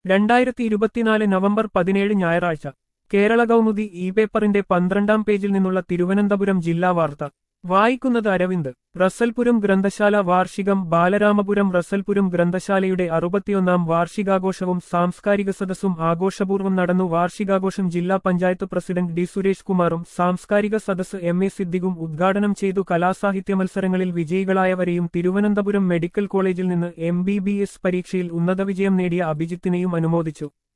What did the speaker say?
രണ്ടായിരത്തി ഇരുപത്തിനാല് നവംബർ പതിനേഴ് ഞായറാഴ്ച കേരള കൗമുദി ഇ പേപ്പറിന്റെ പന്ത്രണ്ടാം പേജിൽ നിന്നുള്ള തിരുവനന്തപുരം ജില്ലാ വാർത്ത വായിക്കുന്നത് അരവിന്ദ് റസൽപുരം ഗ്രന്ഥശാല വാർഷികം ബാലരാമപുരം റസൽപുരം ഗ്രന്ഥശാലയുടെ അറുപത്തിയൊന്നാം വാർഷികാഘോഷവും സാംസ്കാരിക സദസ്സും ആഘോഷപൂർവ്വം നടന്നു വാർഷികാഘോഷം ജില്ലാ പഞ്ചായത്ത് പ്രസിഡന്റ് ഡി സുരേഷ് കുമാറും സാംസ്കാരിക സദസ്സ് എം എ സിദ്ദിഖും ഉദ്ഘാടനം ചെയ്തു കലാസാഹിത്യ മത്സരങ്ങളിൽ വിജയികളായവരെയും തിരുവനന്തപുരം മെഡിക്കൽ കോളേജിൽ നിന്ന് എം ബി ബി എസ് പരീക്ഷയിൽ ഉന്നത വിജയം നേടിയ അഭിജിത്തിനെയും അനുമോദിച്ചു